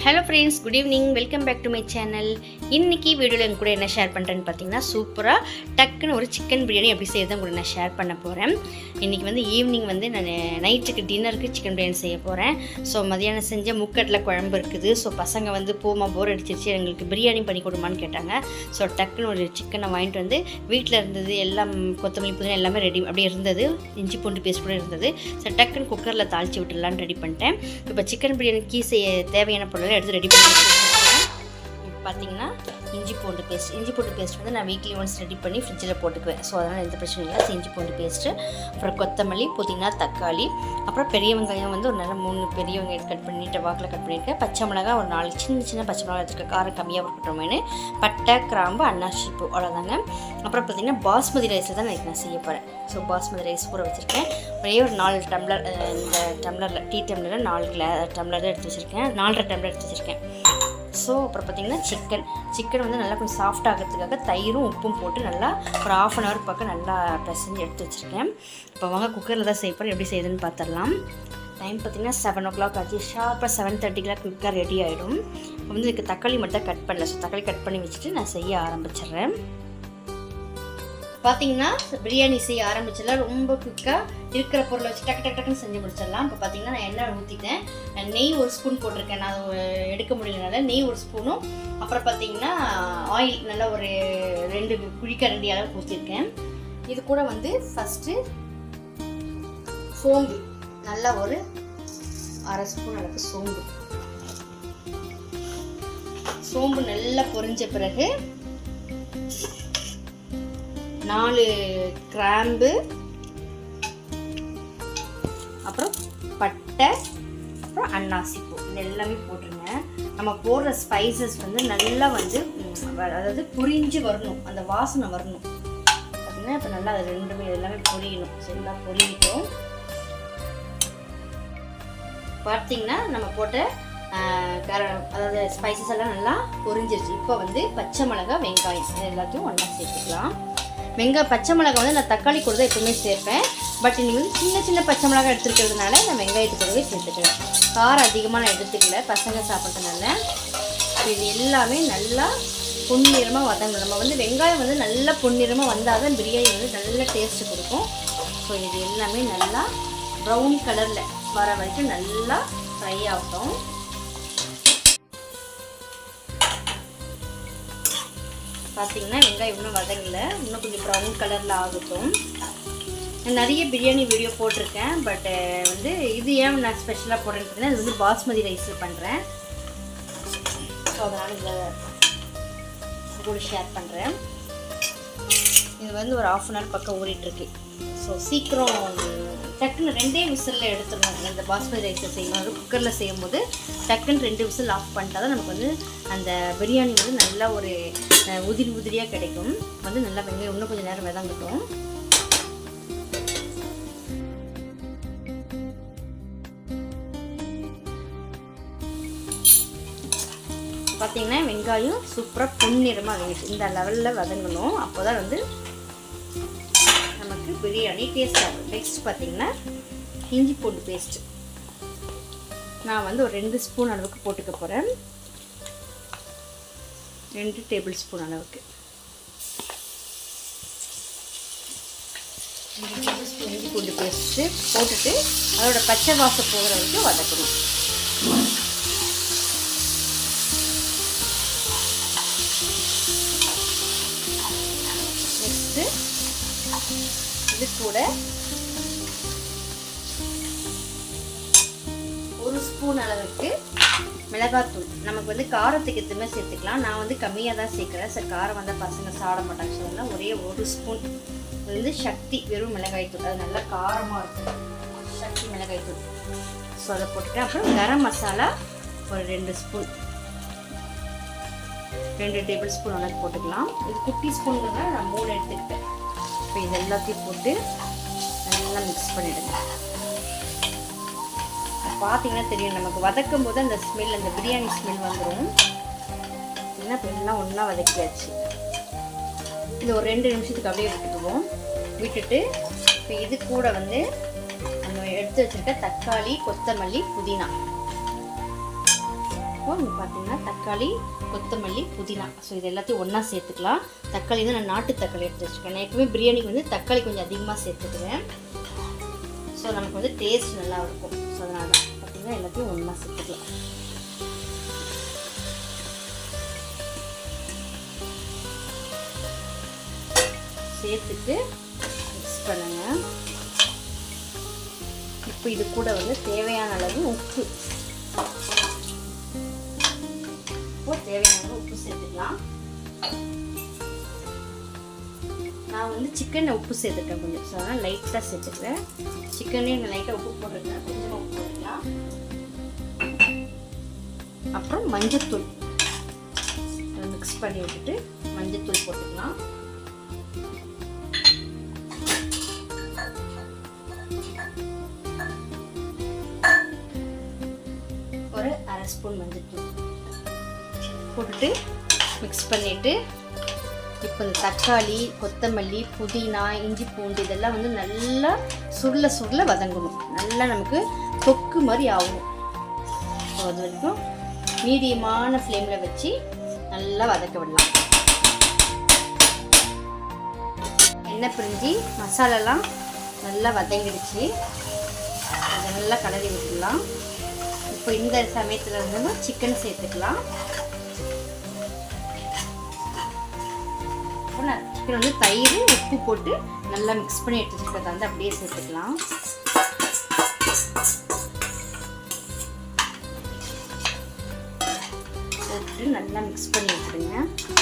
Hello friends good evening welcome back to my channel இன்னைக்கு வீடியோவில் எங்க கூட என்ன ஷேர் பண்ணுறேன்னு பார்த்தீங்கன்னா சூப்பராக டக்குன்னு ஒரு சிக்கன் பிரியாணி எப்படி செய்யறதை கூட நான் ஷேர் பண்ண போகிறேன் இன்றைக்கி வந்து ஈவினிங் வந்து நான் நைட்டுக்கு டின்னருக்கு சிக்கன் பிரியாணி செய்ய போகிறேன் ஸோ மதியானம் செஞ்ச முக்கட்டில் குழம்பு இருக்குது ஸோ பசங்க வந்து போமா போர் அடிச்சிருச்சு எங்களுக்கு பிரியாணி பண்ணி கொடுமான்னு கேட்டாங்க ஸோ டக்குன்னு ஒரு சிக்கனை வாங்கிட்டு வந்து வீட்டில் இருந்தது எல்லாம் கொத்தமல்லி புதினா எல்லாமே ரெடி அப்படியே இருந்தது இஞ்சி பூண்டு பேஸ்ட் கூட இருந்தது ஸோ டக்குன்னு குக்கரில் தாளித்து விட்டுடலான்னு ரெடி பண்ணிட்டேன் இப்போ சிக்கன் பிரியாணிக்கு செய்ய தேவையான பொருளை எடுத்து ரெடி பண்ணி வச்சிருக்கேன். இப்போ பார்த்தீங்கன்னா இஞ்சி பூண்டு பேஸ்ட் இஞ்சி பூண்டு பேஸ்ட் வந்து நான் வீக்லி ஒன்ஸ் ரெடி பண்ணி ஃப்ரிட்ஜில் போட்டுக்குவேன் ஸோ அதனால் எந்த பிரச்சனையும் இல்லை இஞ்சி பூண்டு பேஸ்ட்டு அப்புறம் கொத்தமல்லி புதினா தக்காளி அப்புறம் பெரிய வெங்காயம் வந்து ஒரு நல்ல மூணு பெரிய வெங்காயம் கட் பண்ணிட்டு வாக்கில் கட் பண்ணியிருக்கேன் பச்சை மிளகாய் ஒரு நாலு சின்ன சின்ன பச்சை மிளகாய் எடுத்துருக்கேன் காரம் கம்மியாக இருக்கட்டும்னு பட்டை கிராம்பு அன்னாசி பூ அவ்வளோதாங்க அப்புறம் பார்த்தீங்கன்னா பாஸ்மதி ரைஸில் தான் நான் செய்ய போகிறேன் ஸோ பாஸ்மதி ரைஸ் ஊற வச்சுருக்கேன் ஒரே ஒரு நாலு டம்ளர் அஹ், இந்த டம்ளரில் டீ டம்ளரில் நாலு கிளா டம்ளர் தான் எடுத்து வச்சுருக்கேன் நாலரை டம்ளர் எடுத்து வச்சுருக்கேன் ஸோ அப்புறம் பார்த்தீங்கன்னா சிக்கன் சிக்கன் வந்து நல்லா கொஞ்சம் சாஃப்ட் ஆகிறதுக்காக தயிரும் உப்பும் போட்டு நல்லா ஒரு ஆஃப் அன் ஹவர் பக்கம் நல்லா பிசைஞ்சு எடுத்து வச்சுருக்கேன் இப்போ வாங்க குக்கரில் தான் செய்ய போகிறேன் எப்படி செய்யுதுன்னு பார்த்துடலாம் டைம் பார்த்தீங்கன்னா செவன் ஓ கிளாக் ஆச்சு ஷார்ப்பாக செவன் தேர்ட்டிக்கெலாம் குயிக்காக ரெடி ஆகிடும் இப்போ வந்து இதுக்கு தக்காளி மட்டும் தான் கட் பண்ணல ஸோ தக்காளி கட் பண்ணி வச்சுட்டு நான் செய்ய ஆரம்பிச்சிடுறேன் பார்த்தீங்கன்னா பிரியாணி செய்ய ஆரம்பிச்சிடலாம் ரொம்ப குயிக்காக இருக்கிற பொருளை வச்சு டக்கு டக்கு டக்குன்னு செஞ்சு முடிச்சிடலாம் இப்போ பார்த்தீங்கன்னா நான் எண்ணெய் ஊற்றிட்டேன் நான் நெய் ஒரு ஸ்பூன் போட்டிருக்கேன் நான் அதை எடுக்க முடியலனால நெய் ஒரு ஸ்பூனும் அப்புறம் பார்த்தீங்கன்னா ஆயில் நல்லா ஒரு ரெண்டு குழிக்கரண்டி அளவு ஊற்றிருக்கேன் இது கூட வந்து ஃபஸ்ட்டு சோம்பு நல்லா ஒரு அரை ஸ்பூன் அளவுக்கு சோம்பு சோம்பு நல்லா பொரிஞ்ச பிறகு நாலு கிராம்பு அப்புறம் பட்டை அப்புறம் அன்னாசி பூ இது எல்லாமே போட்டுருங்க நம்ம போடுற ஸ்பைசஸ் வந்து நல்லா வந்து ம், வ- அதாவது புரிஞ்சு வரணும் அந்த வாசனை வரணும் பார்த்தீங்கன்னா இப்போ நல்லா அது ரெண்டுமே எல்லாமே பொரியணும் சரிங்களா பொரியட்டும் பார்த்தீங்கன்னா நம்ம போட்ட ஆ, கர அதாவது ஸ்பைசஸ் எல்லாம் நல்லா பொரிஞ்சிருச்சு இப்போ வந்து பச்சை மிளகாய் வெங்காயம் இது எல்லாத்தையும் ஒன்றா சேர்த்துக்கலாம் வெங்காய பச்சை மிளகாய் வந்து நான் தக்காளி கூட தான் எப்பவுமே சேர்ப்பேன் பட் இன்னைக்கு வந்து சின்ன சின்ன பச்சை மிளகாய் எடுத்துருக்கிறதுனால நான் வெங்காயத்து கூடவே சேர்த்துக்கிறேன் காரம் அதிகமாக நான் எடுத்துக்கல பசங்க சாப்பிட்றதுனால இது எல்லாமே நல்லா பொன்னிறமாக வதங்கணும் நம்ம வந்து வெங்காயம் வந்து நல்லா பொன்னிறமாக வந்தால் தான் பிரியாணி வந்து நல்ல டேஸ்ட் கொடுக்கும் ஸோ இது எல்லாமே நல்லா ப்ரௌன் கலரில் வர வரைக்கும் நல்லா ஃப்ரை ஆகட்டும் பார்த்தீங்கன்னா வெங்காயம் இன்னும் வதங்கல இன்னும் கொஞ்சம் ப்ரௌன் கலரில் ஆகட்டும் நான் நிறைய பிரியாணி வீடியோ போட்டிருக்கேன் பட் வந்து இது ஏன் நான் ஸ்பெஷலாக போடுறேன்னு பார்த்தீங்கன்னா இது வந்து பாஸ்மதி ரைஸில் பண்ணுறேன் ஸோ அதனால் இதை கூட ஷேர் பண்ணுறேன் இது வந்து ஒரு ஆஃப் அன் ஹவர் பக்கம் ஊறிட்டுருக்கு ஸோ சீக்கிரம் டக்குன்னு ரெண்டே விசிலில் எடுத்துடணும் இந்த பாஸ்மதி ரைஸை செய்யும் குக்கரில் செய்யும்போது டக்குன்னு ரெண்டு விசில் ஆஃப் பண்ணிட்டா தான் நமக்கு வந்து அந்த பிரியாணி வந்து நல்லா ஒரு அஹ், உதிரி உதிரியாக கிடைக்கும் வந்து நல்லா வெங்காயம் இன்னும் கொஞ்சம் நேரம் வதங்கட்டும் பார்த்தீங்கன்னா வெங்காயம் சூப்பராக பொன்னிறமாக வேணும் இந்த லெவலில் வதங்கணும் அப்போ தான் வந்து நமக்கு பிரியாணி டேஸ்ட் ஆகும் நெக்ஸ்ட் பார்த்தீங்கன்னா இஞ்சி பூண்டு பேஸ்ட் நான் வந்து ஒரு ரெண்டு ஸ்பூன் அளவுக்கு போட்டுக்க போகிறேன் ரெண்டு டேபிள் ஸ்பூன் அளவுக்கு ரெண்டு டேபிள் ஸ்பூன் இஞ்சி பூண்டு பேஸ்ட்டு போட்டுட்டு அதோட பச்சை வாசம் போகிற வரைக்கும் வதக்கணும் நெக்ஸ்ட்டு இது கூட ஒரு ஸ்பூன் அளவுக்கு மிளகாத்தூள் நமக்கு வந்து காரத்துக்கு எதுவுமே சேர்த்துக்கலாம் நான் வந்து கம்மியாக தான் சேர்க்குறேன் சார் காரம் வந்தால் பசங்க சாப்பிட மாட்டாங்க ஸோ அதனால ஒரே ஒரு ஸ்பூன் இது வந்து சக்தி வெறும் மிளகாய்த்தூள் அது நல்லா காரமாக இருக்கும் சக்தி மிளகாய்த்தூள் ஸோ அதை போட்டுட்டேன் அப்புறம் கரம் மசாலா ஒரு ரெண்டு ஸ்பூன் ரெண்டு டேபிள் ஸ்பூன் அளவுக்கு போட்டுக்கலாம் இது குட்டி ஸ்பூனுங்கிறதுனால நான் மூணு எடுத்துக்கிட்டேன் இப்போ இது எல்லாத்தையும் போட்டு நல்லா மிக்ஸ் பண்ணிடுங்க பார்த்தீங்கன்னா தெரியும் நமக்கு வதக்கும் போது அந்த ஸ்மெல் அந்த பிரியாணி ஸ்மெல் வந்துடும் என்ன இப்போ எல்லாம் ஒன்றா வதக்கியாச்சு இது ஒரு ரெண்டு நிமிஷத்துக்கு அப்படியே விட்டுக்குவோம் விட்டுட்டு இப்போ இது கூட வந்து நம்ம எடுத்து வச்சிருக்க தக்காளி கொத்தமல்லி புதினா இப்போ இங்கே பார்த்தீங்கன்னா தக்காளி கொத்தமல்லி புதினா ஸோ இது எல்லாத்தையும் ஒன்றா சேர்த்துக்கலாம் தக்காளி வந்து நான் நாட்டு தக்காளி எடுத்து வச்சுருக்கேன் நான் எப்பவுமே பிரியாணிக்கு வந்து தக்காளி கொஞ்சம் அதிகமாக சேர்த்துக்குவேன் ஸோ நமக்கு வந்து டேஸ்ட் நல்லா இருக்கும் ஸோ அதனால தான் பார்த்தீங்கன்னா எல்லாத்தையும் ஒன்றா சேர்த்துக்கலாம் சேர்த்துட்டு மிக்ஸ் பண்ணுங்க இப்போ இது கூட வந்து தேவையான அளவு உப்பு இப்போ தேவையான அளவு உப்பு சேர்த்துக்கலாம் நான் வந்து சிக்கனில் உப்பு சேர்த்துட்டேன் கொஞ்சம் ஸோ அதனால் லைட்டாக சேர்த்துக்கிறேன் சிக்கன்லேயே நான் லைட்டாக உப்பு போட்டிருக்கேன் கொஞ்சமாக உப்பு போட்டுக்கலாம் அப்புறம் மஞ்சத்தூள் மிக்ஸ் பண்ணி விட்டுட்டு மஞ்சத்தூள் போட்டுக்கலாம் ஒரு அரை ஸ்பூன் மஞ்சத்தூள் போட்டுட்டு மிக்ஸ் பண்ணிவிட்டு இப்போ இந்த தக்காளி கொத்தமல்லி புதினா இஞ்சி பூண்டு இதெல்லாம் வந்து நல்லா சுருள சுருள வதங்கணும் நல்லா நமக்கு தொக்கு மாதிரி ஆகணும் ஸோ அது வரைக்கும் மீடியமான ஃப்ளேமில் வச்சு நல்லா வதக்க விடலாம் எண்ணெய் பிரிஞ்சு மசாலாலாம் நல்லா வதங்கிடுச்சு அதை நல்லா கலரி விட்டுடலாம் இப்போ இந்த சமயத்தில் வந்து சிக்கன் சேர்த்துக்கலாம் நான் சிக்கன் வந்து தயிர் உப்பு போட்டு நல்லா மிக்ஸ் பண்ணி எடுத்துக்கிறத வந்து அப்படியே சேர்த்துக்கலாம் போட்டு நல்லா மிக்ஸ் பண்ணி விட்டுருங்க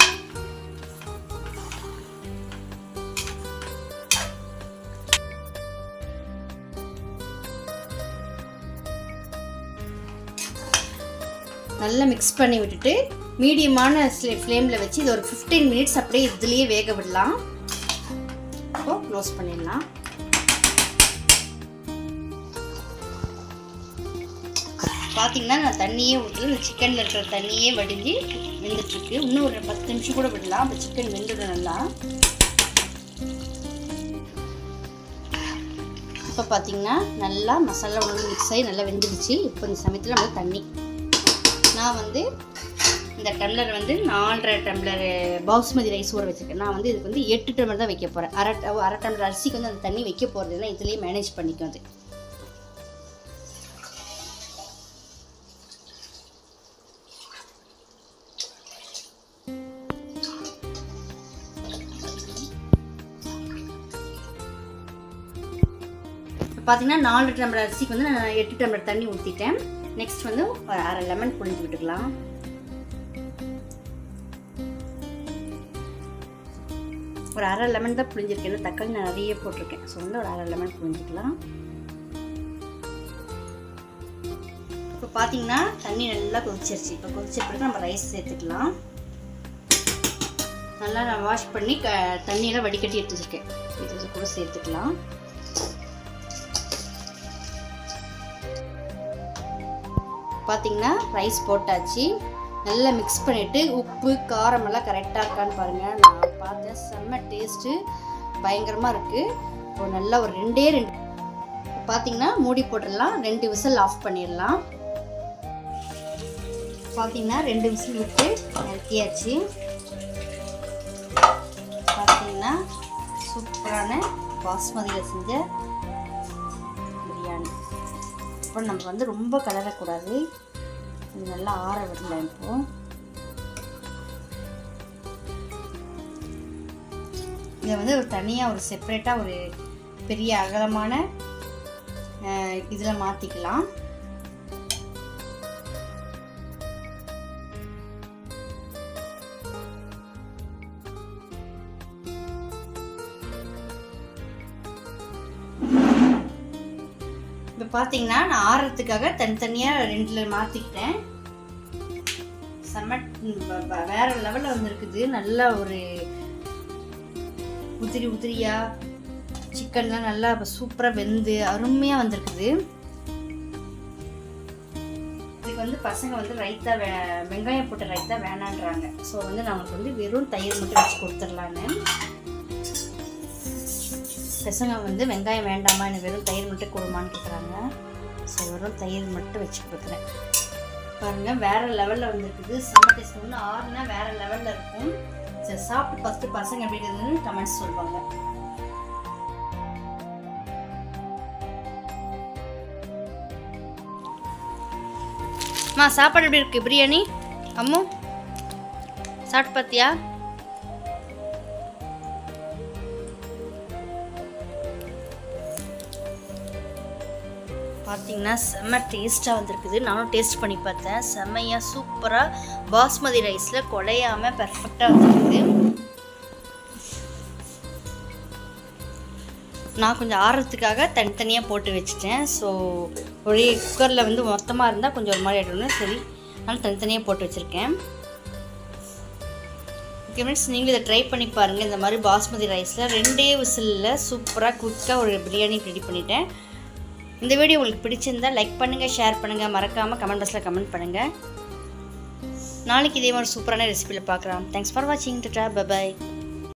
நல்லா மிக்ஸ் பண்ணி விட்டுட்டு மீடியமான ஃப்ளேமில் வச்சு இது ஒரு ஃபிஃப்டீன் மினிட்ஸ் அப்படியே இதுலேயே வேக விடலாம் இப்போ க்ளோஸ் பண்ணிடலாம் பார்த்தீங்கன்னா நான் தண்ணியே ஊற்றல இந்த சிக்கனில் இருக்கிற தண்ணியே வடிஞ்சு வெந்துட்டுருக்கு இன்னும் ஒரு பத்து நிமிஷம் கூட விடலாம் அப்போ சிக்கன் வெந்துடும் நல்லா இப்போ பார்த்தீங்கன்னா நல்லா மசாலா உணவு மிக்ஸ் ஆகி நல்லா வெந்துடுச்சு இப்போ இந்த சமயத்தில் நம்ம தண்ணி நான் வந்து இந்த டம்ளர் வந்து நாலரை டம்ளர் பாஸ்மதி ரைஸ் ஊற வச்சுருக்கேன் நான் வந்து இதுக்கு வந்து எட்டு டம்ளர் தான் வைக்க போகிறேன் அரை அரை டம்ளர் அரிசிக்கு வந்து அந்த தண்ணி வைக்க போகிறது இல்லை இதுலேயே மேனேஜ் பண்ணிக்கும் அது பார்த்தீங்கன்னா நாலு டம்ளர் அரிசிக்கு வந்து நான் எட்டு டம்ளர் தண்ணி ஊற்றிட்டேன் நெக்ஸ்ட் வந்து ஒரு அரை லெமன் புழிஞ்சு விட்டுக்கலாம் ஒரு அரை லெமன் தான் புழிஞ்சிருக்கேன் தக்காளி நான் நிறைய போட்டிருக்கேன் ஸோ வந்து ஒரு அரை லெமன் புழிஞ்சிக்கலாம் இப்போ பார்த்தீங்கன்னா தண்ணி நல்லா கொதிச்சிருச்சு இப்போ கொதிச்ச பிறகு நம்ம ரைஸ் சேர்த்துக்கலாம் நல்லா நான் வாஷ் பண்ணி க தண்ணியெல்லாம் வடிகட்டி எடுத்து வச்சுருக்கேன் இது கூட சேர்த்துக்கலாம் பார்த்தீங்கன்னா ரைஸ் போட்டாச்சு நல்லா மிக்ஸ் பண்ணிவிட்டு உப்பு காரம் எல்லாம் கரெக்டாக இருக்கான்னு பாருங்கள் நான் பார்த்தேன் செம்ம டேஸ்ட்டு பயங்கரமாக இருக்குது இப்போ நல்லா ஒரு ரெண்டே ரெண்டு பார்த்தீங்கன்னா மூடி போட்டுடலாம் ரெண்டு விசில் ஆஃப் பண்ணிடலாம் பார்த்தீங்கன்னா ரெண்டு விசில் விட்டு நிறுத்தியாச்சு பார்த்தீங்கன்னா சூப்பரான பாஸ்மதியில் செஞ்ச பிரியாணி அப்புறம் நம்ம வந்து ரொம்ப கலரக்கூடாது இது நல்லா ஆற விடலாம் இப்போ இதை வந்து ஒரு தனியாக ஒரு செப்பரேட்டாக ஒரு பெரிய அகலமான இதில் மாற்றிக்கலாம் இப்போ பார்த்தீங்கன்னா நான் ஆறுறதுக்காக தனித்தனியாக ரெண்டில் மாற்றிக்கிட்டேன் செம்ம வ- வ- வேற லெவலில் வந்துருக்குது நல்லா ஒரு உதிரி உதிரியாக சிக்கன்லாம் நல்லா சூப்பராக வெந்து அருமையாக வந்திருக்குது இதுக்கு வந்து பசங்க வந்து ரைத்தா வே வெங்காயம் போட்ட ரைத்தா வேணான்றாங்க ஸோ வந்து நமக்கு வந்து வெறும் தயிர் மட்டும் வச்சு கொடுத்துடலான்னு பசங்க வந்து வெங்காயம் வேண்டாமா எனக்கு வெறும் தயிர் மட்டும் கொடுமான்னு கேட்குறாங்க ஸோ வெறும் தயிர் மட்டும் வச்சு கொடுக்குறேன் பாருங்கள் வேறு லெவலில் வந்துருக்குது செம்ம டேஸ்ட் ஒன்று ஆறுனா வேறு லெவலில் இருக்கும் சரி சாப்பிட்டு ஃபஸ்ட்டு பசங்க எப்படி இருக்குதுன்னு கமெண்ட்ஸ் சொல்லுவாங்க மா சாப்பாடு எப்படி இருக்கு பிரியாணி அம்மு சாப்பிட்டு பார்த்தியா பார்த்தீங்கன்னா செம்ம டேஸ்ட்டாக வந்திருக்குது நானும் டேஸ்ட் பண்ணி பார்த்தேன் செம்மையாக சூப்பராக பாஸ்மதி ரைஸில் குலையாமல் பெர்ஃபெக்டாக வந்திருக்குது நான் கொஞ்சம் ஆறுறதுக்காக தனித்தனியாக போட்டு வச்சுட்டேன் ஸோ ஒரே குக்கரில் வந்து மொத்தமாக இருந்தால் கொஞ்சம் ஒரு மாதிரி ஆகிடணும் சரி அதனால் தனித்தனியாக போட்டு வச்சுருக்கேன் ஓகே ஃப்ரெண்ட்ஸ் நீங்களும் இதை ட்ரை பண்ணி பாருங்கள் இந்த மாதிரி பாஸ்மதி ரைஸில் ரெண்டே விசிலில் சூப்பராக குயிக்காக ஒரு பிரியாணி ரெடி பண்ணிட்டேன் இந்த வீடியோ உங்களுக்கு பிடிச்சிருந்தா லைக் பண்ணுங்கள் ஷேர் பண்ணுங்கள் மறக்காமல் கமெண்ட் பாக்ஸில் கமெண்ட் பண்ணுங்கள் நாளைக்கு இதே மாதிரி சூப்பரான ரெசிபியில் பார்க்கலாம் தேங்க்ஸ் ஃபார் வாட்சிங் டட்டா பபாய்